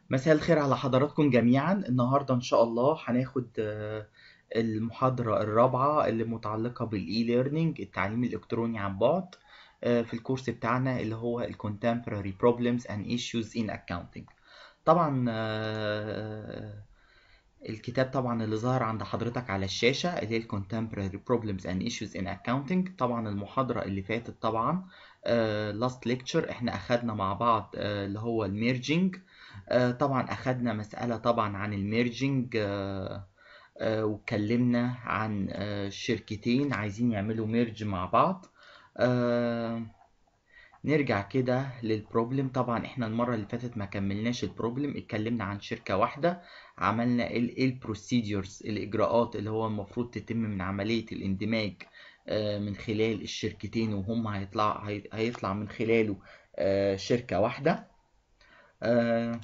مساء الخير على حضراتكم جميعا النهاردة إن شاء الله هناخد آه، المحاضرة الرابعة اللي متعلقة بالإي ليرنينج التعليم الإلكتروني عن بعد آه، في الكورس بتاعنا اللي هو ال Contemporary Problems and Issues in Accounting طبعا آه، الكتاب طبعا اللي ظهر عند حضرتك على الشاشة اللي هي ال Contemporary Problems and Issues in Accounting طبعا المحاضرة اللي فاتت طبعا آه، last lecture احنا أخدنا مع بعض آه، اللي هو الميرجينج آه، طبعا أخدنا مسألة طبعا عن الميرجينج آه، آه، واتكلمنا عن آه، شركتين عايزين يعملوا ميرج مع بعض آه، نرجع كده للبروبلم طبعا احنا المرة اللي فاتت ما كملناش البروبلم اتكلمنا عن شركة واحدة عملنا ايه البروسيديورز الاجراءات اللي هو المفروض تتم من عملية الاندماج آه، من خلال الشركتين وهم هيطلع هي- هيطلع من خلاله آه، شركة واحدة آه،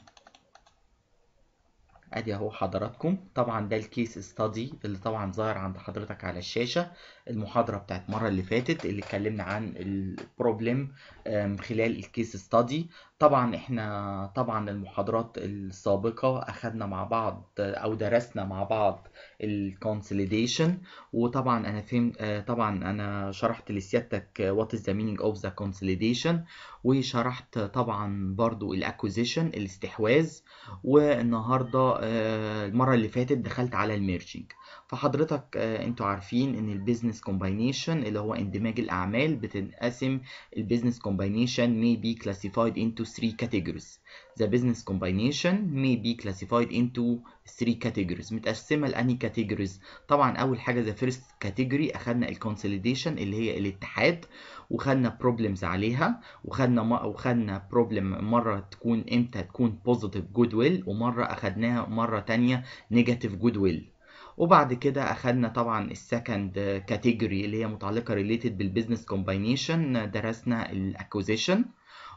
ادي اهو حضراتكم طبعا ده الكيس ستادي اللي طبعا ظاهر عند حضرتك على الشاشة المحاضرة بتاعت المرة اللي فاتت اللي اتكلمنا عن البروبلم من خلال الكيس ستادي طبعا احنا طبعا المحاضرات السابقة اخدنا مع بعض او درسنا مع بعض الكونسوليديشن وطبعا انا فهمت آه، طبعا انا شرحت لسيادتك what is the meaning of the consolidation وشرحت طبعا برضو الاكوزيشن الاستحواذ والنهارده آه، المره اللي فاتت دخلت على الميرجنج فحضرتك آه، انتوا عارفين ان البيزنس كومباينيشن اللي هو اندماج الاعمال بتنقسم البيزنس كومباينيشن may be classified into three categories the business combination may be classified into three categories متقسمه لاني categories طبعا اول حاجه the first category اخدنا الكونسوليديشن اللي هي الاتحاد وخدنا problems عليها وخدنا م... وخدنا بروبلم مره تكون امتى تكون بوزيتيف جود ويل ومره اخدناها مره تانية نيجاتيف جود ويل وبعد كده اخدنا طبعا السكند كاتيجوري اللي هي متعلقه ريليتد بالبيزنس كومباينيشن درسنا الاكوزيشن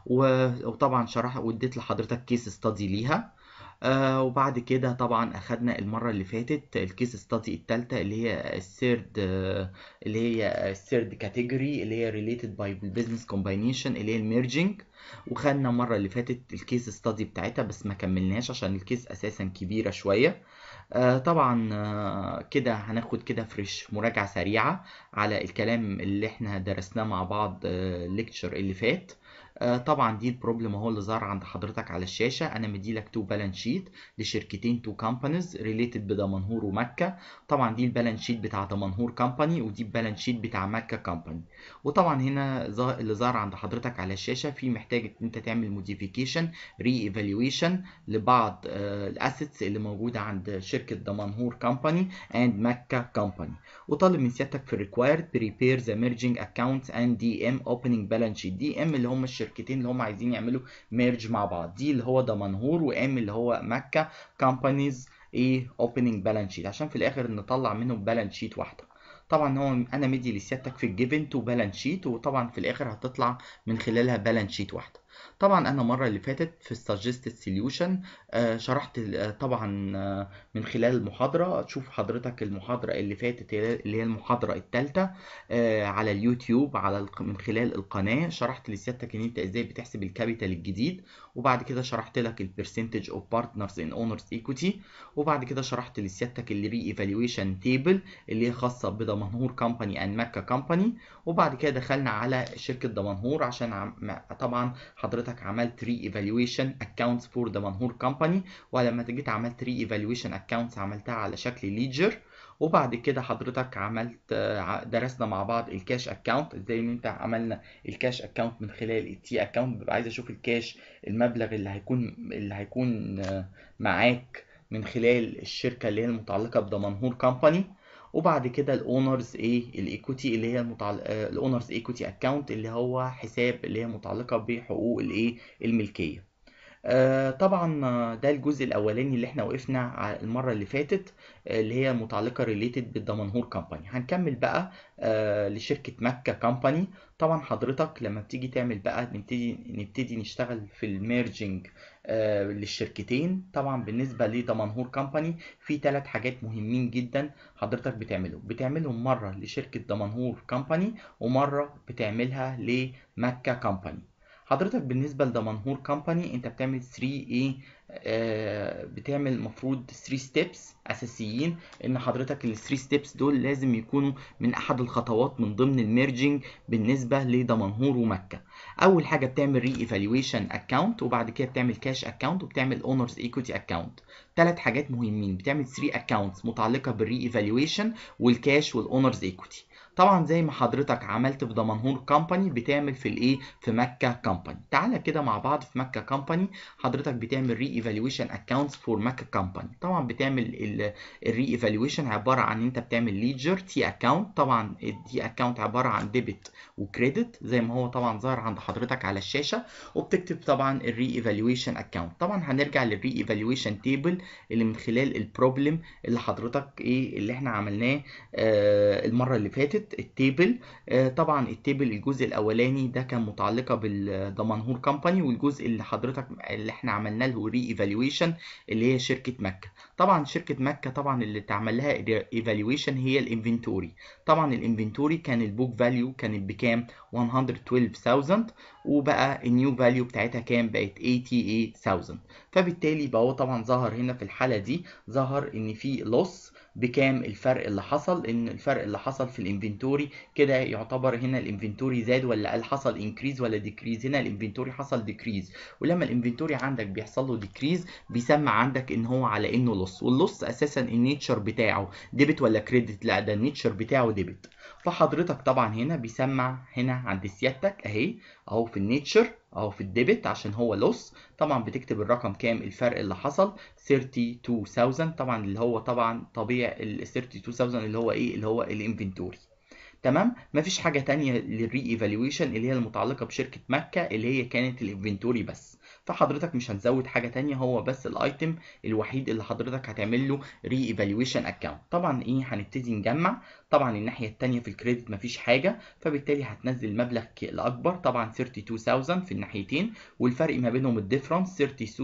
وطبعا شرح واديت لحضرتك كيس ستادي ليها آه وبعد كده طبعا اخدنا المره اللي فاتت الكيس ستادي الثالثه اللي هي الثيرد آه اللي هي الثيرد كاتيجوري اللي هي ريليتد باي بالبيزنس كومباينيشن اللي هي الميرجنج وخدنا المره اللي فاتت الكيس ستادي بتاعتها بس ما كملناش عشان الكيس اساسا كبيره شويه آه طبعا آه كده هناخد كده فريش مراجعه سريعه على الكلام اللي احنا درسناه مع بعض الليكتشر اللي فات آه، طبعا دي البروبلم اهو اللي ظهر عند حضرتك على الشاشه انا مديلك تو بالانس شيت لشركتين تو كومبانيز ريليتد بدمنهور ومكه طبعا دي البالانس شيت بتاع دمنهور كومباني ودي البالانس شيت بتاع مكه كومباني وطبعا هنا ظا- اللي ظهر عند حضرتك على الشاشه في محتاج ان انت تعمل موديفيكيشن ري ايفالويشن لبعض الاسيتس اللي موجوده عند شركه دمنهور كومباني اند مكه كومباني وطالب من سيادتك في الريكوايرد بريبير ذا ميرجنج اكونتس اند دي ام اوبننج بالانس شيت دي ام اللي هم الشركتين اللي هم عايزين يعملوا ميرج مع بعض دي اللي هو دمنهور وام اللي هو مكه كومبانيز ايه اوبننج بالانس شيت عشان في الاخر نطلع منهم بالانس شيت واحده طبعا هو انا مدي لسيادتك في الجيفن تو بالانس شيت وطبعا في الاخر هتطلع من خلالها بالانس شيت واحده طبعا انا المره اللي فاتت في السجستد سوليوشن شرحت آه، طبعا آه، من خلال المحاضره تشوف حضرتك المحاضره اللي فاتت اللي هي المحاضره الثالثه على اليوتيوب على الق- من خلال القناه شرحت لسيادتك ان انت ازاي بتحسب الكابيتال الجديد وبعد كده شرحت لك البرسنتج اوف بارتنرز ان اونرز ايكويتي وبعد كده شرحت لسيادتك الري ايفالويشن تيبل اللي هي خاصه بدمنهور كومباني اند مكه كومباني وبعد كده دخلنا على شركه دمنهور عشان عم... طبعا حضرتك عملت ري ايفالويشن اكونتس فور دمنهور كومباني ولما جيت عملت ري ايفالويشن اكونتس عملتها على شكل ليدجر وبعد كده حضرتك عملت آه، ع- درسنا مع بعض الكاش اكونت ازاي ان انت عملنا الكاش اكونت من خلال التي اكونت ببقى عايز اشوف الكاش المبلغ اللي هيكون اللي هيكون آه، معاك من خلال الشركه اللي هي المتعلقه بدمنهور كومباني وبعد كده الاونرز ايه الايكوتي اللي هي المتعلق الاونرز ايكوتي اكونت اللي هو حساب اللي هي متعلقه بحقوق الايه الملكيه آه، طبعا آه، ده الجزء الاولاني اللي احنا وقفنا ع- المره اللي فاتت آه، اللي هي متعلقه ريليتد بالدمنهور كومباني هنكمل بقى آه، لشركه مكه كومباني طبعا حضرتك لما بتيجي تعمل بقى نبتدي نبتدي نشتغل في الميرجنج للشركتين طبعا بالنسبه لدمنهور كومباني في ثلاث حاجات مهمين جدا حضرتك بتعملهم بتعملهم مره لشركه دمنهور كومباني ومره بتعملها لمكه كومباني حضرتك بالنسبه لدمنهور كومباني انت بتعمل 3 ايه آه بتعمل المفروض 3 ستيبس اساسيين ان حضرتك ال 3 ستيبس دول لازم يكونوا من احد الخطوات من ضمن الميرجنج بالنسبه لدمنهور ومكه اول حاجه بتعمل ري ايفالويشن اكونت وبعد كده بتعمل كاش اكونت وبتعمل اونرز ايكويتي اكونت ثلاث حاجات مهمين بتعمل 3 اكونتس متعلقه بالري ايفالويشن والكاش والاونرز ايكويتي طبعا زي ما حضرتك عملت في دمنهور كومباني بتعمل في الايه في مكه كومباني تعالى كده مع بعض في مكه كومباني حضرتك بتعمل ري ايفالويشن اكونتس فور مكه كومباني طبعا بتعمل الري ايفالويشن عباره عن انت بتعمل ليجر تي اكونت طبعا التي اكونت عباره عن ديبت وكريدت زي ما هو طبعا ظاهر عند حضرتك على الشاشه وبتكتب طبعا الري ايفالويشن اكونت طبعا هنرجع للري ايفالويشن تيبل اللي من خلال البروبلم اللي حضرتك ايه اللي احنا عملناه آه المره اللي فاتت التيبل آه طبعا التيبل الجزء الاولاني ده كان متعلقه بالدمنهور كومباني والجزء اللي حضرتك اللي احنا عملنا له ري ايفالويشن اللي هي شركه مكه طبعا شركه مكه طبعا اللي اتعمل لها ايفالويشن هي الانفنتوري طبعا الانفنتوري كان البوك فاليو كانت بكام 112000 وبقى النيو فاليو بتاعتها كام بقت 88000 فبالتالي بقى هو طبعا ظهر هنا في الحاله دي ظهر ان في لوس بكام الفرق اللي حصل ان الفرق اللي حصل في الانفنتوري كده يعتبر هنا الانفنتوري زاد ولا قال حصل انكريز ولا ديكريز هنا الانفنتوري حصل ديكريز ولما الانفنتوري عندك بيحصل له ديكريز بيسمى عندك ان هو على انه لوس واللوس اساسا النيتشر بتاعه ديبت ولا كريدت لا ده النيتشر بتاعه ديبت فحضرتك طبعا هنا بيسمع هنا عند سيادتك اهي اهو في النيتشر اهو في الديبت عشان هو لوس طبعا بتكتب الرقم كام الفرق اللي حصل 32000 طبعا اللي هو طبعا طبيعي ال 32000 اللي هو ايه اللي هو الانفنتوري تمام مفيش حاجه تانية للري ايفالويشن اللي هي المتعلقه بشركه مكه اللي هي كانت الانفنتوري بس فحضرتك مش هتزود حاجه تانية هو بس الايتم الوحيد اللي حضرتك هتعمل له ري ايفالويشن اكونت طبعا ايه هنبتدي نجمع طبعا الناحيه التانية في الكريدت مفيش حاجه فبالتالي هتنزل مبلغ الاكبر طبعا 32000 في الناحيتين والفرق ما بينهم الديفرنس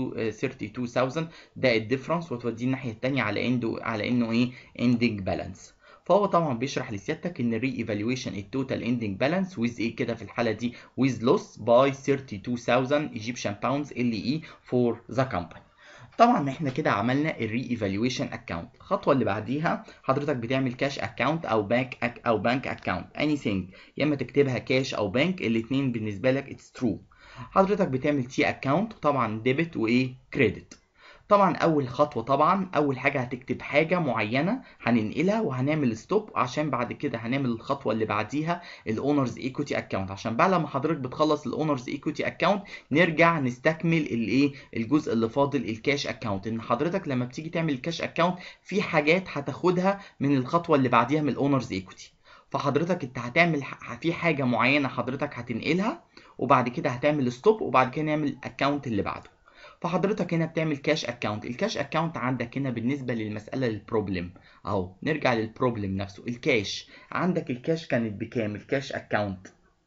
32000 ده الديفرنس وتوديه الناحيه التانية على انه على انه ايه اندنج بالانس فهو طبعا بيشرح لسيادتك ان الري ايفالويشن التوتال اندنج بالانس ويز ايه كده في الحاله دي ويز لوس باي 32000 ايجيبشن باوندز ال اي فور ذا كومباني طبعا احنا كده عملنا الري ايفالويشن اكونت الخطوه اللي بعديها حضرتك بتعمل كاش اكونت او بانك أك او بانك اكونت اني ثينج يا اما تكتبها كاش او بانك الاثنين بالنسبه لك اتس ترو حضرتك بتعمل تي اكونت طبعا ديبت وايه كريدت طبعا اول خطوه طبعا اول حاجه هتكتب حاجه معينه هننقلها وهنعمل ستوب عشان بعد كده هنعمل الخطوه اللي بعديها الاونرز ايكويتي اكونت عشان بعد لما حضرتك بتخلص الاونرز ايكويتي اكونت نرجع نستكمل الايه الجزء اللي فاضل الكاش اكونت ان حضرتك لما بتيجي تعمل الكاش اكونت في حاجات هتاخدها من الخطوه اللي بعديها من الاونرز ايكويتي فحضرتك انت هتعمل في حاجه معينه حضرتك هتنقلها وبعد كده هتعمل ستوب وبعد كده نعمل الاكونت اللي بعده فحضرتك هنا بتعمل كاش اكونت الكاش اكونت عندك هنا بالنسبه للمساله للبروبلم اهو نرجع للبروبلم نفسه الكاش عندك الكاش كانت بكام الكاش اكونت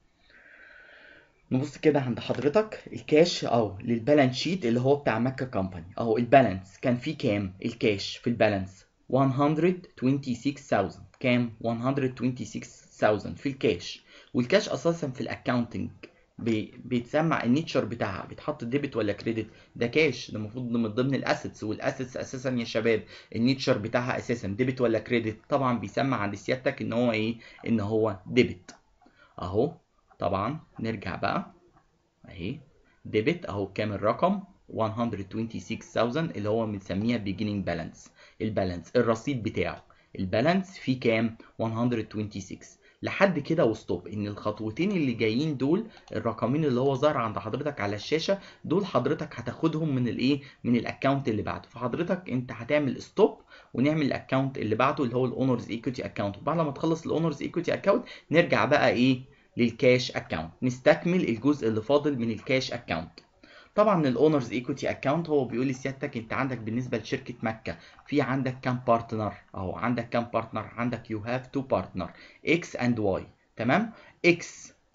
نبص كده عند حضرتك الكاش اهو للبالانس شيت اللي هو بتاع مكه كومباني اهو البالانس كان فيه كام الكاش في البالانس 126000 كام 126000 في الكاش والكاش اساسا في الاكاونتنج بيتسمع النيتشر بتاعها بيتحط ديبت ولا كريدت ده كاش ده المفروض من ضمن الاسيتس والاسيتس اساسا يا شباب النيتشر بتاعها اساسا ديبت ولا كريدت طبعا بيسمع عند سيادتك ان هو ايه ان هو ديبت اهو طبعا نرجع بقى اهي ديبت اهو كام الرقم 126000 اللي هو بنسميها beginning بالانس البالانس الرصيد بتاعه البالانس فيه كام 126 لحد كده وستوب ان الخطوتين اللي جايين دول الرقمين اللي هو ظاهر عند حضرتك على الشاشه دول حضرتك هتاخدهم من الايه من الاكونت اللي بعده فحضرتك انت هتعمل ستوب ونعمل الاكونت اللي بعده اللي هو الاونرز ايكويتي اكونت وبعد ما تخلص الاونرز ايكويتي اكونت نرجع بقى ايه للكاش اكونت نستكمل الجزء اللي فاضل من الكاش اكونت طبعا الاونرز ايكويتي اكونت هو بيقول لسيادتك انت عندك بالنسبه لشركه مكه في عندك كام بارتنر اهو عندك كام بارتنر عندك يو هاف تو بارتنر اكس اند واي تمام اكس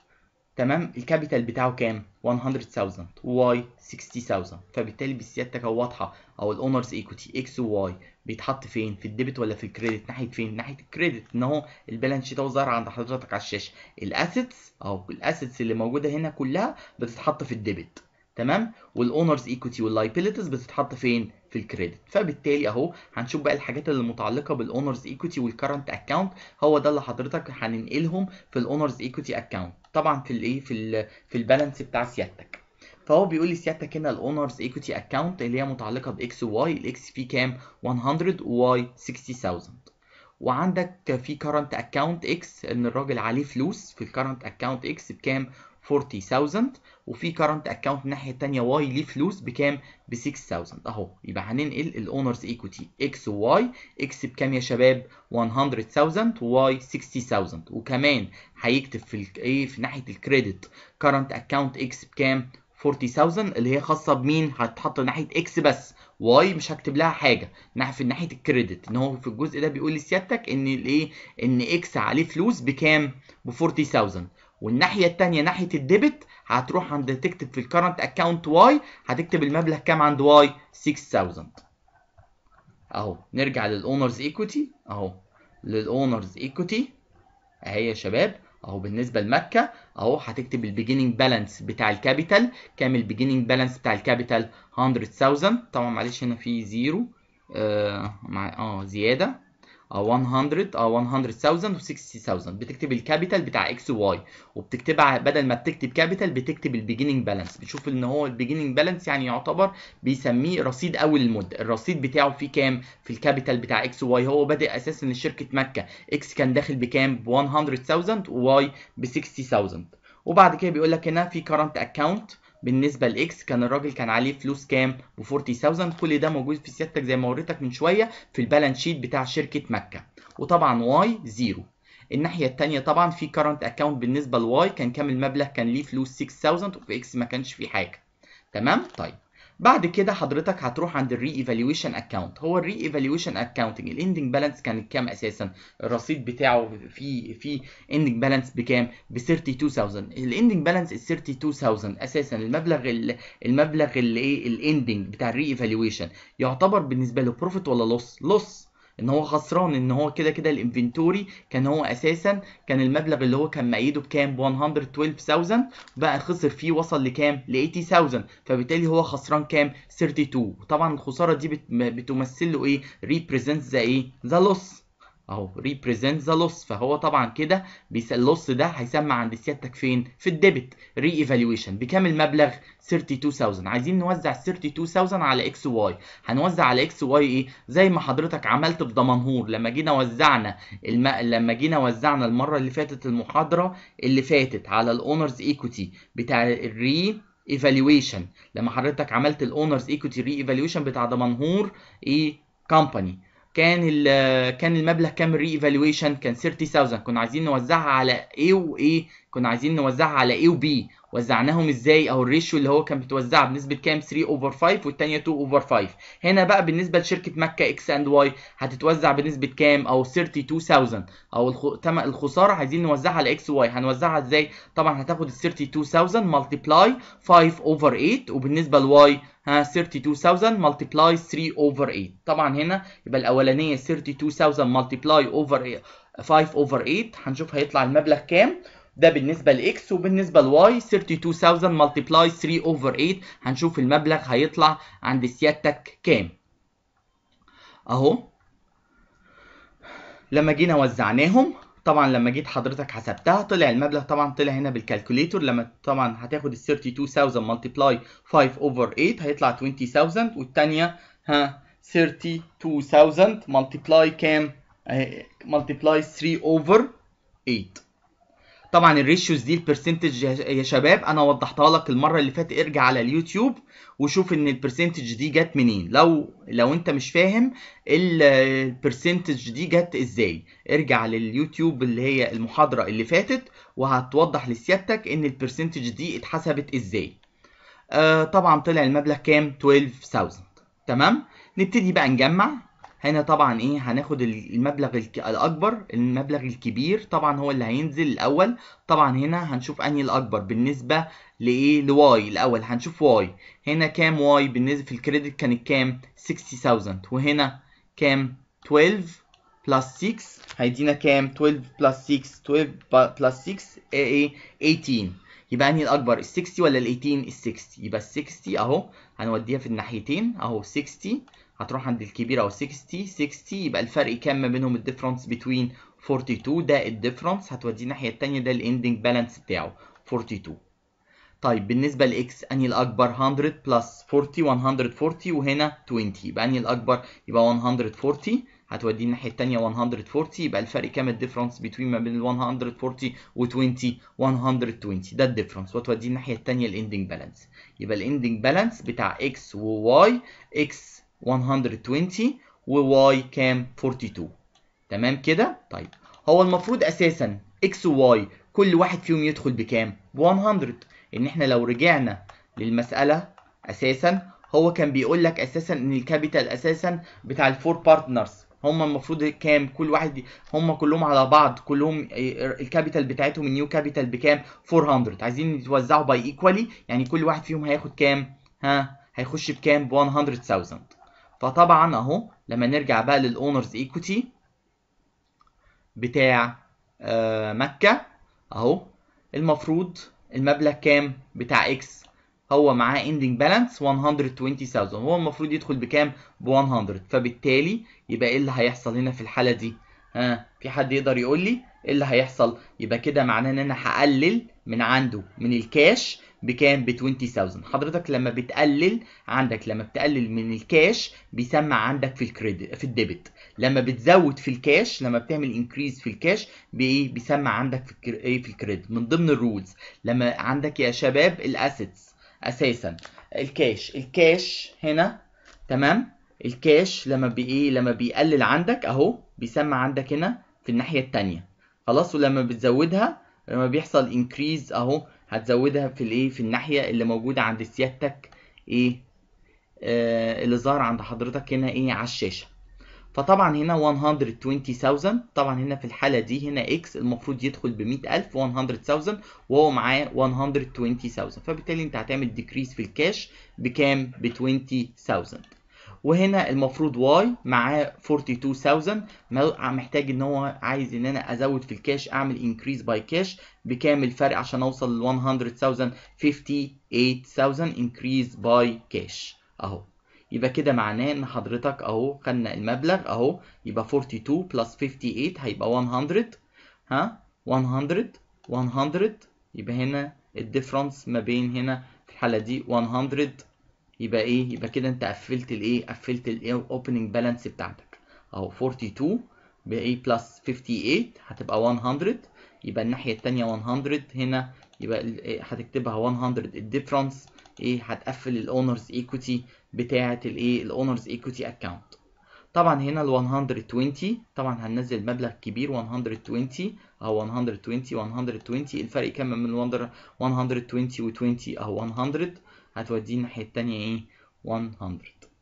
تمام الكابيتال بتاعه كام 100000 واي 60000 فبالتالي بسيادتك اهو واضحه او الاونرز ايكوتي اكس وواي بيتحط فين في الديبت ولا في الكريدت ناحيه فين ناحيه الكريدت ان هو البالانس شيت اهو ظاهر عند حضرتك على الشاشه الاسيتس او الاسيتس اللي موجوده هنا كلها بتتحط في الديبت تمام والاونرز ايكوتي واللايبيليتيز بتتحط فين في الكريدت فبالتالي اهو هنشوف بقى الحاجات اللي متعلقه بالاونرز ايكوتي والكرنت اكاونت هو ده اللي حضرتك هننقلهم في الاونرز ايكوتي اكاونت طبعا في الايه في ال في البالانس بتاع سيادتك فهو بيقول لي سيادتك هنا الاونرز ايكوتي اكاونت اللي هي متعلقه باكس وواي الاكس فيه كام 100 وواي 60000 وعندك في كرنت اكاونت اكس ان الراجل عليه فلوس في الكرنت اكاونت اكس بكام 40000 وفي كرنت اكاونت الناحيه الثانيه واي ليه فلوس بكام ب 6000 اهو يبقى هننقل الاونرز ايكوتي اكس وواي اكس بكام يا شباب 100000 وواي 60000 وكمان هيكتب في ايه في ناحيه الكريدت كرنت اكاونت اكس بكام 40000 اللي هي خاصه بمين هتتحط ناحيه اكس بس واي مش هكتب لها حاجه ناحيه في ناحيه الكريدت ان هو في الجزء ده بيقول لسيادتك ان الايه ان اكس عليه فلوس بكام ب 40000 والناحيه الثانيه ناحيه الديبت هتروح عند تكتب في الكرنت اكونت واي هتكتب المبلغ كام عند واي 6000 اهو نرجع للاونرز ايكوتي اهو للاونرز ايكوتي اهي يا شباب اهو بالنسبه لمكه اهو هتكتب البيجيننج بالانس بتاع الكابيتال كام البيجيننج بالانس بتاع الكابيتال 100000 طبعا معلش هنا في زيرو آه مع اه زياده اه 100 اه 100000 و 60000 بتكتب الكابيتال بتاع اكس وواي وبتكتبها بدل ما بتكتب كابيتال بتكتب البيجيننج بالانس بتشوف ان هو البيجيننج بالانس يعني يعتبر بيسميه رصيد اول المده الرصيد بتاعه فيه كام في الكابيتال بتاع اكس وواي هو بادئ اساسا لشركه مكه اكس كان داخل بكام ب 100000 وواي ب 60000 وبعد كده بيقول لك هنا في كرنت اكونت بالنسبه لاكس كان الراجل كان عليه فلوس كام ب 40000 كل ده موجود في سيادتك زي ما وريتك من شويه في البالانس شيت بتاع شركه مكه وطبعا واي زيرو الناحيه الثانيه طبعا في كرنت اكونت بالنسبه لواي كان كام المبلغ كان ليه فلوس 6000 وفي اكس ما كانش فيه حاجه تمام طيب بعد كده حضرتك هتروح عند الري ايفالويشن اكونت هو الري ايفالويشن اكونتنج الاندنج بالانس كان كام اساسا الرصيد بتاعه في في اندنج بالانس بكام ب 32000 الاندنج بالانس ال 32000 اساسا المبلغ ال المبلغ اللي ايه الاندنج بتاع الري ايفالويشن يعتبر بالنسبه له بروفيت ولا لوس لوس ان هو خسران ان هو كده كده الانفنتوري كان هو اساسا كان المبلغ اللي هو كان مأيده بكام ب 112000 بقى خسر فيه وصل لكام ل 80000 فبالتالي هو خسران كام 32 طبعا الخساره دي بت... بتمثل له ايه ريبريزنت ذا ايه ذا لوس اهو ريبريزنت ذا لوس فهو طبعا كده اللوس ده هيسمى عند سيادتك فين في الديبت ري ايفالويشن بكام المبلغ 32000 عايزين نوزع 32000 على اكس واي هنوزع على اكس واي ايه زي ما حضرتك عملت في دمنهور لما جينا وزعنا الم... لما جينا وزعنا المره اللي فاتت المحاضره اللي فاتت على الاونرز ايكوتي بتاع الري ايفالويشن لما حضرتك عملت الاونرز ايكوتي ري ايفالويشن بتاع دمنهور ايه كومباني كان كان المبلغ كام ري ايفالويشن كان 30000 كنا عايزين نوزعها على A و A كنا عايزين نوزعها على A و B وزعناهم ازاي او الريشيو اللي هو كان بتوزعها بنسبه كام 3 اوفر 5 والثانيه 2 اوفر 5 هنا بقى بالنسبه لشركه مكه اكس اند واي هتتوزع بنسبه كام او 32000 او الخ... تم الخساره عايزين نوزعها على اكس واي هنوزعها ازاي طبعا هتاخد ال 32000 ملتبلاي 5 اوفر 8 وبالنسبه لواي ها 32000 ملتبلاي 3 اوفر 8 طبعا هنا يبقى الاولانيه 32000 ملتبلاي اوفر 5 اوفر 8 هنشوف هيطلع المبلغ كام ده بالنسبة لإكس وبالنسبة لواي 32000 ملتبلاي 3 اوفر 8 هنشوف المبلغ هيطلع عند سيادتك كام اهو لما جينا وزعناهم طبعا لما جيت حضرتك حسبتها طلع المبلغ طبعا طلع هنا بالكالكوليتور لما طبعا هتاخد ال 32000 ملتبلاي 5 اوفر 8 هيطلع 20000 والثانيه ها 32000 ملتبلاي كام ملتبلاي 3 اوفر 8 طبعا الريشيوز دي البرسنتج يا شباب انا وضحتها لك المره اللي فاتت ارجع على اليوتيوب وشوف ان البرسنتج دي جت منين لو لو انت مش فاهم البرسنتج دي جت ازاي ارجع لليوتيوب اللي هي المحاضره اللي فاتت وهتوضح لسيادتك ان البرسنتج دي اتحسبت ازاي آه طبعا طلع المبلغ كام 12000 تمام نبتدي بقى نجمع هنا طبعا ايه هناخد المبلغ الك... الاكبر المبلغ الكبير طبعا هو اللي هينزل الاول طبعا هنا هنشوف انهي الاكبر بالنسبه لايه لواي الاول هنشوف واي هنا كام واي بالنسبه في الكريدت كانت كام 60000 وهنا كام 12 بلس 6 هيدينا كام 12 بلس 6 12 بلس 6 ايه 18 يبقى انهي الاكبر ال 60 ولا ال 18 ال 60 يبقى ال 60 اهو هنوديها في الناحيتين اهو 60 هتروح عند الكبير اهو 60 60 يبقى الفرق كام ما بينهم الديفرنس بين 42 ده الديفرنس هتوديه الناحيه الثانيه ده الاندنج بالانس بتاعه 42 طيب بالنسبه لاكس انهي الاكبر 100 بلس 40 140 وهنا 20 يبقى انهي الاكبر يبقى 140 هتوديه الناحيه الثانيه 140 يبقى الفرق كام الديفرنس بين ما بين ال 140 و 20 120 ده الديفرنس وتوديه الناحيه الثانيه الاندنج بالانس يبقى الاندنج بالانس بتاع اكس وواي اكس 120 وواي كام 42 تمام كده طيب هو المفروض اساسا اكس وواي كل واحد فيهم يدخل بكام ب 100 ان احنا لو رجعنا للمساله اساسا هو كان بيقول لك اساسا ان الكابيتال اساسا بتاع الفور بارتنرز هم المفروض كام كل واحد هم كلهم على بعض كلهم الكابيتال بتاعتهم النيو كابيتال بكام 400 عايزين يتوزعوا باي ايكوالي يعني كل واحد فيهم هياخد كام ها هيخش بكام ب 100000 فطبعا اهو لما نرجع بقى للاونرز ايكوتي بتاع آه مكه اهو المفروض المبلغ كام بتاع اكس هو معاه اندنج بالانس 120000 هو المفروض يدخل بكام ب 100 فبالتالي يبقى ايه اللي هيحصل هنا في الحاله دي ها في حد يقدر يقول لي ايه اللي هيحصل يبقى كده معناه ان انا هقلل من عنده من الكاش بكام ب 20000 حضرتك لما بتقلل عندك لما بتقلل من الكاش بيسمع عندك في الكريدت في الديبت لما بتزود في الكاش لما بتعمل انكريز في الكاش بايه بيسمع عندك في ايه في الكريدت من ضمن الرولز لما عندك يا شباب الاسيتس اساسا الكاش الكاش هنا تمام الكاش لما بايه لما بيقلل عندك اهو بيسمع عندك هنا في الناحيه الثانيه خلاص ولما بتزودها لما بيحصل انكريز اهو هتزودها في الايه في الناحيه اللي موجوده عند سيادتك ايه آه اللي ظهر عند حضرتك هنا ايه على الشاشه فطبعا هنا 120000 طبعا هنا في الحالة دي هنا اكس المفروض يدخل ب 100000 100000 وهو معاه 120000 فبالتالي انت هتعمل ديكريس في الكاش بكام ب 20000 وهنا المفروض واي معاه 42000 محتاج ان هو عايز ان انا ازود في الكاش اعمل انكريز باي كاش بكام الفرق عشان اوصل ل 100000 58000 انكريز باي كاش اهو يبقى كده معناه ان حضرتك اهو خدنا المبلغ اهو يبقى 42 بلس 58 هيبقى 100 ها 100 100 يبقى هنا الديفرنس ما بين هنا في الحاله دي 100 يبقى ايه يبقى كده انت قفلت الايه قفلت الاوبننج بالانس بتاعتك اهو 42 بايه بلس 58 هتبقى 100 يبقى الناحيه الثانيه 100 هنا يبقى هتكتبها 100 الديفرنس ايه هتقفل الاونرز ايكوتي بتاعه الايه الاونرز ايكوتي اكونت طبعا هنا ال 120 طبعا هننزل المبلغ كبير 120 اهو 120 120 الفرق كام من 120 و 20 اهو 100 هتوديه الناحيه الثانيه ايه 100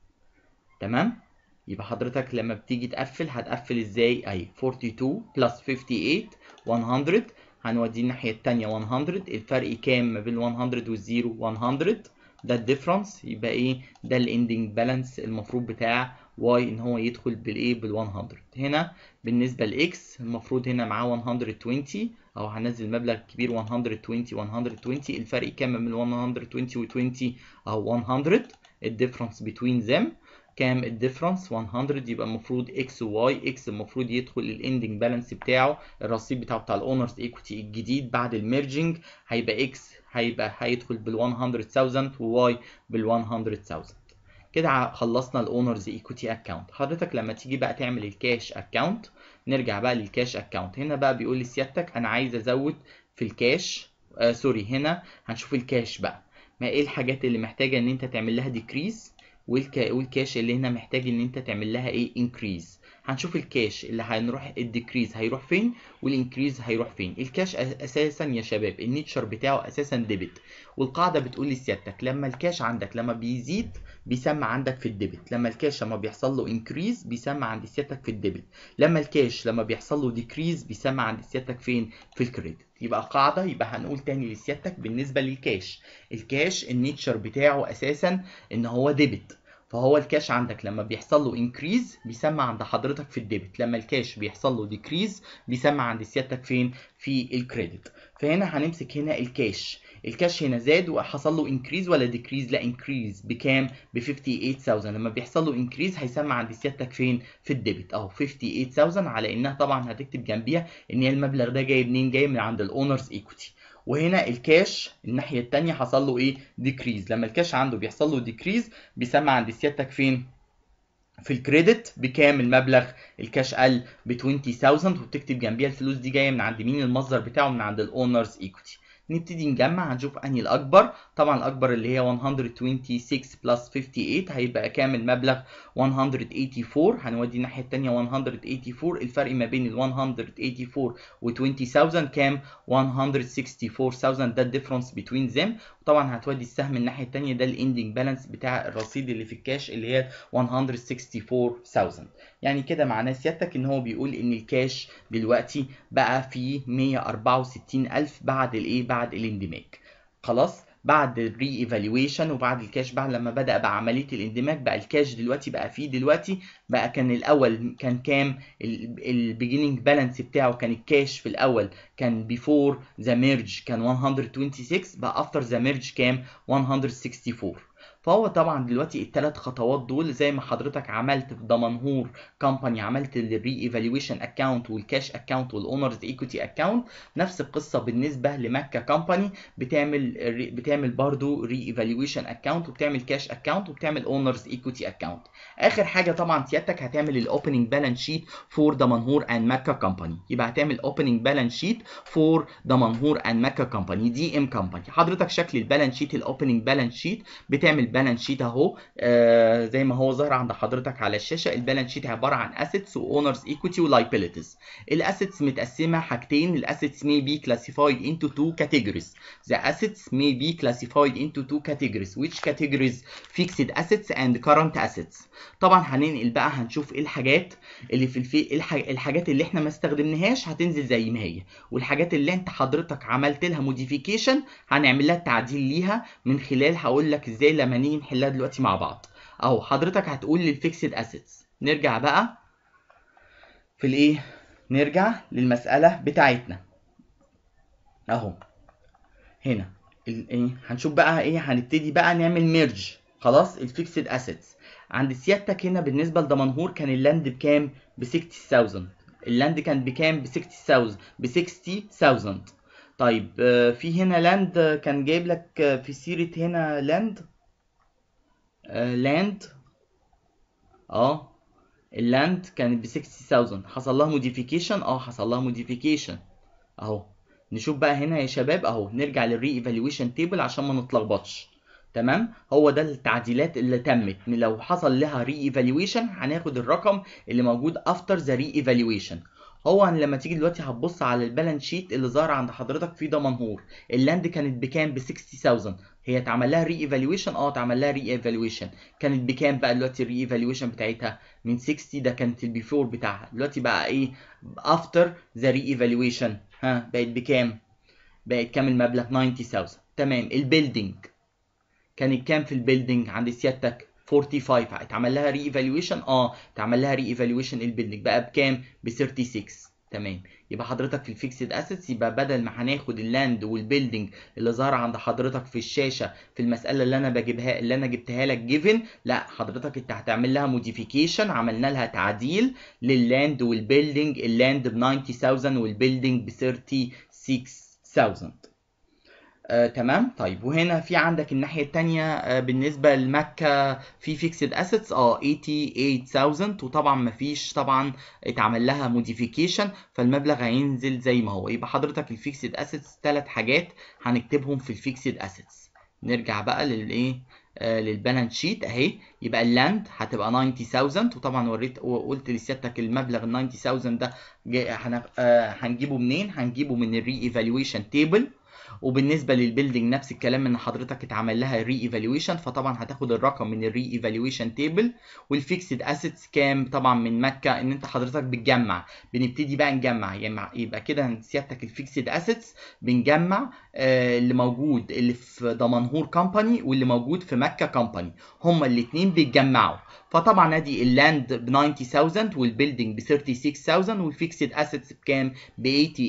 تمام يبقى حضرتك لما بتيجي تقفل هتقفل ازاي اهي 42 بلس 58 100 هنوديه الناحيه الثانيه 100 الفرق كام ما بين 100 والزيرو 100 ده الديفرنس يبقى ايه ده الاندنج بالانس المفروض بتاع واي ان هو يدخل بالايه بال 100 هنا بالنسبه لاكس المفروض هنا معاه 120 او هنزل المبلغ الكبير 120 120 الفرق كام من 120 و 20 اهو 100 الديفرنس بين them كام الديفرنس 100 يبقى المفروض اكس وواي اكس المفروض يدخل الاندنج بالانس بتاعه الرصيد بتاعه بتاع الاونرز ايكوتي الجديد بعد الميرجنج هيبقى اكس هيبقى هيدخل بال 100000 وواي بال 100000 كده خلصنا الاونرز ايكوتي اكونت حضرتك لما تيجي بقى تعمل الكاش اكونت نرجع بقى للكاش اكونت هنا بقى بيقول لسيادتك انا عايز ازود في الكاش آه سوري هنا هنشوف الكاش بقى ما ايه الحاجات اللي محتاجه ان انت تعمل لها ديكريز والكاش اللي هنا محتاج ان انت تعمل لها ايه انكريز هنشوف الكاش اللي هنروح الديكريز هيروح فين والانكريز هيروح فين الكاش اساسا يا شباب النيتشر بتاعه اساسا ديبت والقاعده بتقول لسيادتك لما الكاش عندك لما بيزيد بيسمى عندك في الديبت لما الكاش لما بيحصل له انكريز بيسمى عند سيادتك في الديبت لما الكاش لما بيحصل له ديكريز بيسمى عند سيادتك فين في الكريدت يبقى قاعده يبقى هنقول تاني لسيادتك بالنسبه للكاش الكاش النيتشر بتاعه اساسا ان هو ديبت فهو الكاش عندك لما بيحصل له انكريز بيسمى عند حضرتك في الديبت لما الكاش بيحصل له ديكريز بيسمى عند سيادتك فين في الكريدت فهنا هنمسك هنا الكاش الكاش هنا زاد وحصل له انكريز ولا ديكريز لا انكريز بكام ب 58000 لما بيحصل له انكريز هيسمى عند سيادتك فين في الديبت اهو 58000 على انها طبعا هتكتب جنبيها ان هي المبلغ ده جاي منين جاي من عند الاونرز ايكوتي وهنا الكاش الناحيه الثانيه حصل له ايه ديكريز لما الكاش عنده بيحصل له ديكريز بيسمى عند سيادتك فين في الكريدت بكام المبلغ الكاش قل ب 20000 وبتكتب جنبيها الفلوس دي جايه من عند مين المصدر بتاعه من عند الاونرز ايكوتي نبتدي نجمع هنشوف انهي الاكبر طبعا الاكبر اللي هي 126 بلس 58 هيبقى كام المبلغ 184 هنودي الناحيه الثانيه 184 الفرق ما بين ال 184 و 20000 كام 164000 ده الديفرنس بين ذيم وطبعا هتودي السهم الناحيه الثانيه ده الاندنج بالانس بتاع الرصيد اللي في الكاش اللي هي 164000 يعني كده معناه سيادتك ان هو بيقول ان الكاش دلوقتي بقى فيه 164000 بعد الايه بعد الاندماج خلاص بعد الري ايفالويشن وبعد الكاش بعد لما بدا بعمليه الاندماج بقى الكاش دلوقتي بقى فيه دلوقتي بقى كان الاول كان كام البيجيننج بالانس بتاعه كان الكاش في الاول كان بيفور ذا ميرج كان 126 بقى افتر ذا ميرج كام 164 فهو طبعا دلوقتي الثلاث خطوات دول زي ما حضرتك عملت في دمنهور كومباني عملت الري ايفالويشن اكونت والكاش اكونت والاونرز ايكوتي اكونت نفس القصه بالنسبه لمكه كومباني بتعمل بتعمل برضو ري ايفالويشن اكونت وبتعمل كاش اكونت وبتعمل اونرز ايكوتي اكونت اخر حاجه طبعا سيادتك هتعمل الاوبننج بالانس شيت فور دمنهور اند مكه كومباني يبقى هتعمل اوبننج بالانس شيت فور دمنهور اند مكه كومباني دي ام كومباني حضرتك شكل البالانس شيت الاوبننج بالانس شيت بتعمل بالانس شيت اهو آه زي ما هو ظاهر عند حضرتك على الشاشه البالانس شيت عباره عن اسيتس واونرز ايكويتي ولايبيليتيز الاسيتس متقسمه حاجتين الاسيتس may be classified into two categories the assets may be classified into two categories which categories fixed assets and current assets طبعا هننقل بقى هنشوف ايه الحاجات اللي في الفي الحاجات اللي احنا ما استخدمناهاش هتنزل زي ما هي والحاجات اللي انت حضرتك عملت لها موديفيكيشن هنعمل لها تعديل ليها من خلال هقول لك ازاي لما نيجي نحلها دلوقتي مع بعض اهو حضرتك هتقول للفيكسد اسيتس نرجع بقى في الايه نرجع للمساله بتاعتنا اهو هنا ايه هنشوف بقى ايه هنبتدي بقى نعمل ميرج خلاص الفيكسد اسيتس عند سيادتك هنا بالنسبه لدمنهور كان اللاند بكام ب 60000 اللاند كان بكام ب 60000 ب 60000 طيب في هنا لاند كان جايب لك في سيره هنا لاند لاند اه اللاند كانت ب 60000 حصل لها موديفيكيشن اه حصل لها موديفيكيشن اهو نشوف بقى هنا يا شباب اهو نرجع للري ايفالويشن تيبل عشان ما نتلخبطش تمام هو ده التعديلات اللي تمت لو حصل لها ري ايفالويشن هناخد الرقم اللي موجود افتر ذا ري ايفالويشن هو لما تيجي دلوقتي هتبص على البالانس شيت اللي ظاهر عند حضرتك في دمنهور اللاند كانت بكام ب 60000 هي اتعمل لها ري ايفالويشن اه اتعمل لها ري ايفالويشن كانت بكام بقى دلوقتي الري ايفالويشن بتاعتها من 60 ده كانت البيفور بتاعها دلوقتي بقى ايه افتر ذا ري ايفالويشن ها بقت بكام بقت كام المبلغ 90000 تمام البيلدينج كانت كام في البيلدينج عند سيادتك 45 اتعمل لها ري ايفالويشن اه اتعمل لها ري ايفالويشن البيلدينج بقى بكام ب 36 تمام يبقى حضرتك في الفيكسد اسيتس يبقى بدل ما هناخد اللاند والبيلدينج اللي ظهر عند حضرتك في الشاشه في المساله اللي انا بجيبها اللي انا جبتها لك جيفن لا حضرتك انت هتعمل لها موديفيكيشن عملنا لها تعديل لللاند والبيلدينج اللاند ب 90000 والبيلدينج ب 36000 آه، تمام طيب وهنا في عندك الناحيه الثانيه آه، بالنسبه لمكه في فيكسد اسيتس اه 88000 وطبعا مفيش طبعا اتعمل لها موديفيكيشن فالمبلغ هينزل زي ما هو يبقى حضرتك الفيكسد اسيتس ثلاث حاجات هنكتبهم في الفيكسد اسيتس نرجع بقى للايه آه للبالانس شيت اهي يبقى اللاند هتبقى 90000 وطبعا وريت وقلت لسيادتك المبلغ ال 90000 ده آه هنجيبه منين هنجيبه من الري ايفالويشن تيبل وبالنسبه للبيلدينج نفس الكلام ان حضرتك اتعمل لها ري ايفالويشن فطبعا هتاخد الرقم من الري ايفالويشن تيبل والفيكسد اسيتس كام طبعا من مكه ان انت حضرتك بتجمع بنبتدي بقى نجمع يبقى كده سيادتك الفيكسد اسيتس بنجمع آه اللي موجود اللي في دمنهور كومباني واللي موجود في مكه كومباني هما الاثنين بيتجمعوا فطبعا ادي اللاند ب 90000 والبيلدينج ب 36000 والفيكسد اسيتس بكام ب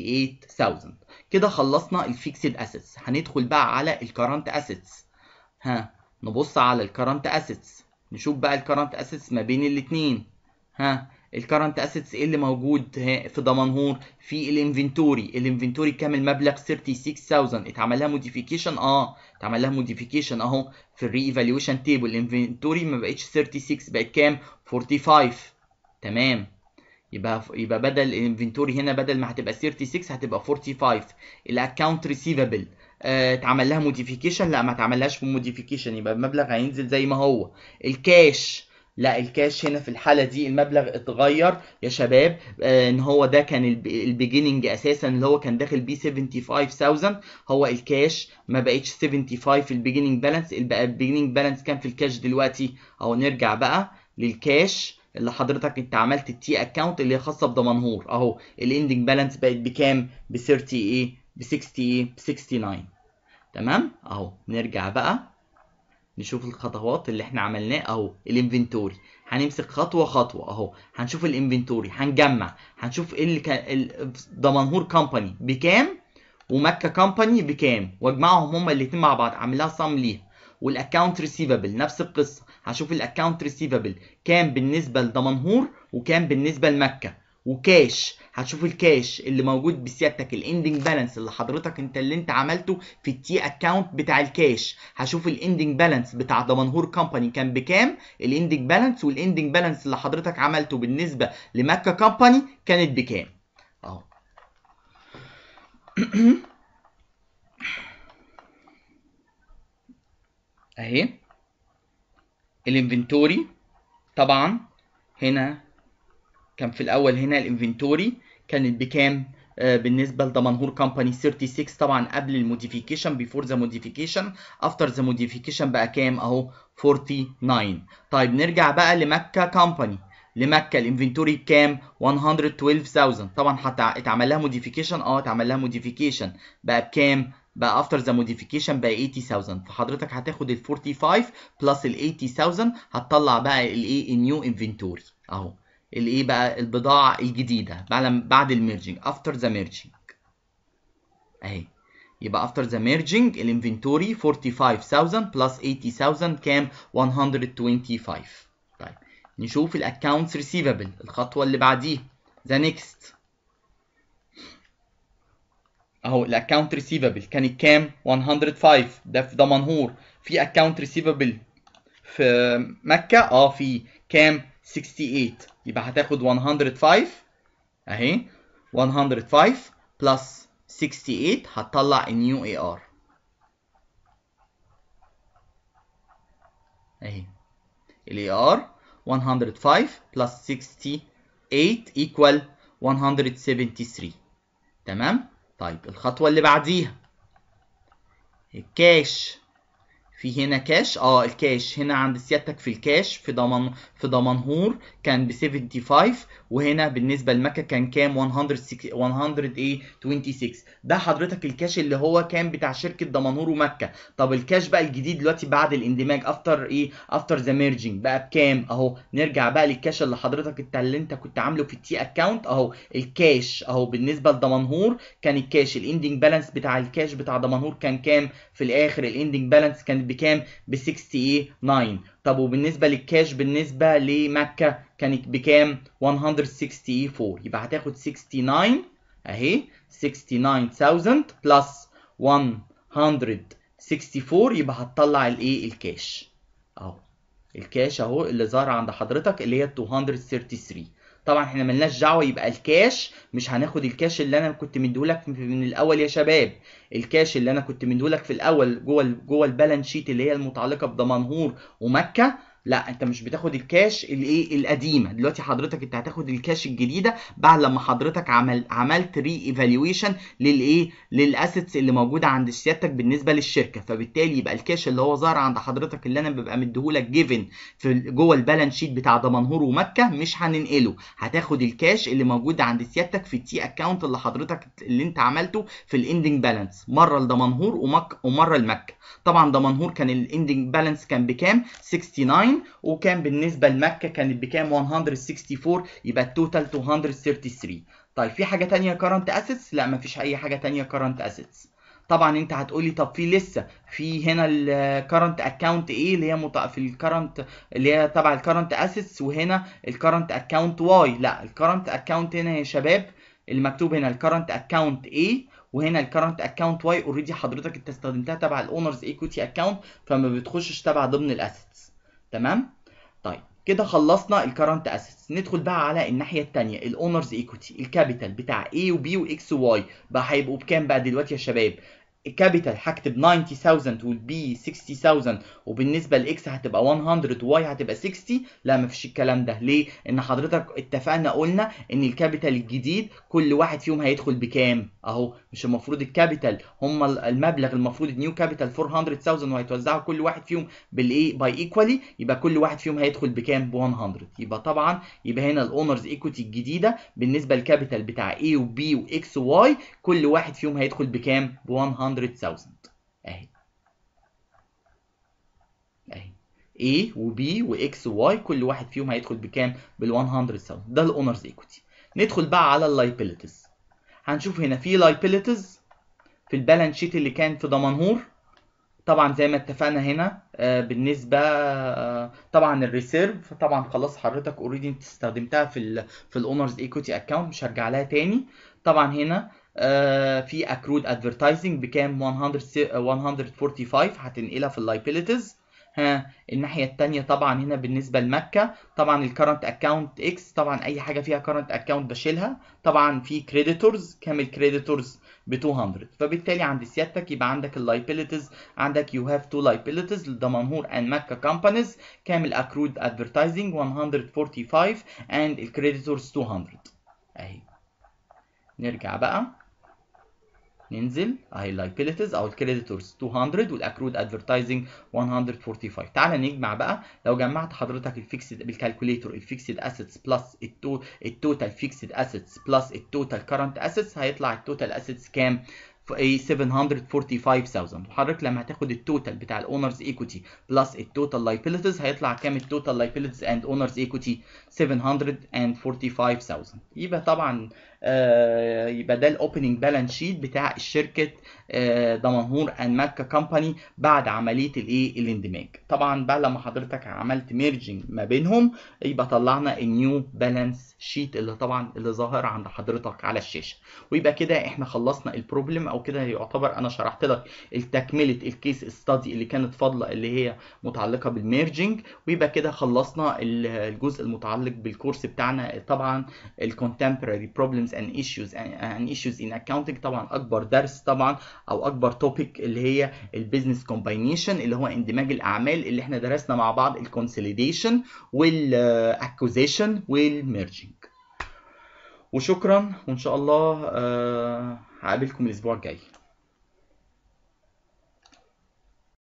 88000 كده خلصنا الفيكسد اسيتس هندخل بقى على الكرنت اسيتس ها نبص على الكرنت اسيتس نشوف بقى الكرنت اسيتس ما بين الاثنين ها الكرنت اسيتس ايه اللي موجود في دمنهور في الانفنتوري الانفنتوري كام المبلغ 36000 اتعمل لها موديفيكيشن اه اتعمل لها موديفيكيشن اهو في الري ايفالويشن تيبل الانفنتوري ما بقتش 36 بقت كام 45 تمام يبقى يبقى بدل الانفنتوري هنا بدل ما هتبقى 36 هتبقى 45 الاكونت ريسيفبل اتعمل لها موديفيكيشن لا ما اتعملهاش موديفيكيشن يبقى المبلغ هينزل زي ما هو الكاش لا الكاش هنا في الحاله دي المبلغ اتغير يا شباب آه ان هو ده كان البيجيننج اساسا اللي هو كان داخل بيه 75000 هو الكاش ما بقتش 75 في البيجيننج بالانس بقى البيجيننج بالانس كام في الكاش دلوقتي اهو نرجع بقى للكاش اللي حضرتك انت عملت التي اكونت اللي هي خاصه بدمنهور اهو الاندنج بالانس بقت بكام ب 30 ايه ب 60 ايه ب 69 تمام اهو نرجع بقى نشوف الخطوات اللي احنا عملناه اهو الانفنتوري هنمسك خطوه خطوه اهو هنشوف الانفنتوري هنجمع هنشوف ايه اللي كان دمنهور كومباني بكام ومكه كومباني بكام واجمعهم هما الاثنين مع بعض اعمل لها صم ليها والاكونت ريسيفبل نفس القصه هشوف الاكونت ريسيفبل كام بالنسبه لدمنهور وكام بالنسبه لمكه وكاش هتشوف الكاش اللي موجود بسيادتك الاندنج بالانس اللي حضرتك انت اللي انت عملته في التي اكونت بتاع الكاش هشوف الاندنج بالانس بتاع دمنهور كومباني كان بكام الاندنج بالانس والاندنج بالانس اللي حضرتك عملته بالنسبه لمكه كومباني كانت بكام اهو اهي الانفنتوري طبعا هنا كان في الاول هنا الانفنتوري كانت بكام آه بالنسبه لدمنهور كومباني 36 طبعا قبل الموديفيكيشن بيفور ذا موديفيكيشن افتر ذا موديفيكيشن بقى كام اهو 49 طيب نرجع بقى لمكه كومباني لمكه الانفنتوري بكام 112000 طبعا حتى اتعمل لها موديفيكيشن اه اتعمل لها موديفيكيشن بقى بكام بقى افتر ذا موديفيكيشن بقى 80000 فحضرتك هتاخد ال 45 بلس ال 80000 هتطلع بقى الايه النيو انفنتوري اهو الايه بقى البضاعه الجديده بعد بعد الميرجنج افتر ذا ميرجنج اهي يبقى افتر ذا ميرجنج الانفنتوري 45000 بلس 80000 كام 125 طيب نشوف الاكونتس ريسيفبل الخطوه اللي بعديها ذا نيكست اهو الاكونت ريسيفبل كانت كام 105 ده في دمنهور في اكونت ريسيفبل في مكه اه في كام 68 يبقى هتاخد 105 اهي 105 بلس 68 هتطلع النيو اي ار اهي الاي ار 105 بلس 68 equal 173 تمام طيب الخطوة اللي بعديها الكاش في هنا كاش اه الكاش هنا عند سيادتك في الكاش في ضمان في ضمنهور كان ب 75 وهنا بالنسبه لمكه كان كام 100 100 ايه 26 ده حضرتك الكاش اللي هو كان بتاع شركه ضمنهور ومكه طب الكاش بقى الجديد دلوقتي بعد الاندماج افتر ايه افتر ذا ميرجنج بقى بكام اهو نرجع بقى للكاش اللي حضرتك انت اللي انت كنت عامله في التي اكونت اهو الكاش اهو بالنسبه لضمنهور كان الكاش الاندنج بالانس بتاع الكاش بتاع ضمنهور كان كام في الاخر الاندنج بالانس كانت بكام ب 69 طب وبالنسبه للكاش بالنسبه لمكه كانت بكام 164 يبقى هتاخد 69 اهي 69000 بلس 164 يبقى هتطلع الايه الكاش اهو الكاش اهو اللي ظهر عند حضرتك اللي هي 233 طبعا احنا ملناش دعوه يبقى الكاش مش هناخد الكاش اللي انا كنت مديهولك من الاول يا شباب الكاش اللي انا كنت مديهولك في الاول جوه جوه البالانس شيت اللي هي المتعلقه بدمنهور ومكه لا انت مش بتاخد الكاش الايه القديمه دلوقتي حضرتك انت هتاخد الكاش الجديده بعد لما حضرتك عمل عملت ري ايفالويشن للايه للاسيتس اللي موجوده عند سيادتك بالنسبه للشركه فبالتالي يبقى الكاش اللي هو ظاهر عند حضرتك اللي انا ببقى مديهولك جيفن في جوه البالانس شيت بتاع دمنهور ومكه مش هننقله هتاخد الكاش اللي موجود عند سيادتك في التي اكونت اللي حضرتك اللي انت عملته في الاندنج بالانس مره لدمنهور ومكه ومره لمكه طبعا دمنهور كان الاندنج بالانس كان بكام 69 وكان بالنسبه لمكه كانت بكام 164 يبقى التوتال 233 طيب في حاجه تانية كارنت اسيتس لا مفيش اي حاجه تانية كارنت اسيتس طبعا انت هتقولي طب في لسه في هنا الكرنت اكونت ايه اللي هي مط... في الكرنت اللي هي تبع الكرنت اسيتس وهنا الكرنت اكونت واي لا الكرنت اكونت هنا يا شباب اللي مكتوب هنا الكرنت اكونت ايه وهنا الكرنت اكونت واي اوريدي حضرتك انت استخدمتها تبع الاونرز ايكويتي اكونت فما بتخشش تبع ضمن الاسيتس تمام طيب كده خلصنا الكرنت اسيتس ندخل بقى على الناحيه الثانيه الاونرز ايكويتي الكابيتال بتاع A وB واكس وواي بقى هيبقوا بكام بقى دلوقتي يا شباب الكابيتال هكتب 90000 والبي 60000 وبالنسبه لاكس هتبقى 100 وواي هتبقى 60 لا مفيش الكلام ده ليه ان حضرتك اتفقنا قلنا ان الكابيتال الجديد كل واحد فيهم هيدخل بكام اهو مش المفروض الكابيتال هم المبلغ المفروض النيو كابيتال 400000 وهيتوزعوا كل واحد فيهم بالايه باي ايكوالي يبقى كل واحد فيهم هيدخل بكام ب 100 يبقى طبعا يبقى هنا الاونرز ايكويتي الجديده بالنسبه للكابيتال بتاع A وB واكس وواي كل واحد فيهم هيدخل بكام ب 100000 اهي اهي A و B و X و Y كل واحد فيهم هيدخل بكام بال 100000 ده الاونرز ايكويتي ندخل بقى على اللايبيليتيز هنشوف هنا في لايبيليتيز في البالانس شيت اللي كان في دمنهور طبعا زي ما اتفقنا هنا آه بالنسبه آه طبعا الريسيرف طبعا خلاص حضرتك اوريدي انت استخدمتها في ال في الاونرز ايكويتي اكونت مش هرجع لها تاني طبعا هنا آه في اكرود ادفرتايزنج بكام 145 هتنقلها في اللايبيليتيز ها الناحيه الثانيه طبعا هنا بالنسبه لمكه طبعا الكرنت اكونت اكس طبعا اي حاجه فيها كرنت اكونت بشيلها طبعا في كريديتورز كام الكريديتورز ب 200 فبالتالي عند سيادتك يبقى عندك اللايبيليتيز عندك يو هاف تو لايبيليتيز للدمنهور اند مكه كومبانيز كام الاكرود ادفرتايزنج 145 اند الكريديتورز 200 اهي نرجع بقى ننزل اهي اللايبيليتيز او الكريديتورز 200 والاكرود ادفرتايزنج 145 تعالى نجمع بقى لو جمعت حضرتك الفيكسد بالكالكوليتور الفيكسد اسيتس بلس التوتال فيكسد اسيتس بلس التوتال كرنت اسيتس هيطلع التوتال اسيتس كام في 745000 وحضرتك لما هتاخد التوتال بتاع الاونرز ايكويتي بلس التوتال لايبيليتيز هيطلع كام التوتال لايبيليتيز اند اونرز ايكويتي 745000 يبقى طبعا آه يبقى ده الاوبننج بالانس شيت بتاع الشركه آه دمنهور اند مكه كومباني بعد عمليه الايه الاندماج طبعا بعد لما حضرتك عملت ميرجنج ما بينهم يبقى طلعنا النيو بالانس شيت اللي طبعا اللي ظاهر عند حضرتك على الشاشه ويبقى كده احنا خلصنا البروبلم او كده يعتبر انا شرحت لك تكمله الكيس ستادي اللي كانت فاضله اللي هي متعلقه بالميرجنج ويبقى كده خلصنا الجزء المتعلق بالكورس بتاعنا طبعا الكونتمبراري بروبلمز and issues and issues in accounting طبعا اكبر درس طبعا او اكبر توبيك اللي هي البيزنس كومباينيشن اللي هو اندماج الاعمال اللي احنا درسنا مع بعض الكونسوليديشن والاكوزيشن والميرجنج وشكرا وان شاء الله هقابلكم الاسبوع الجاي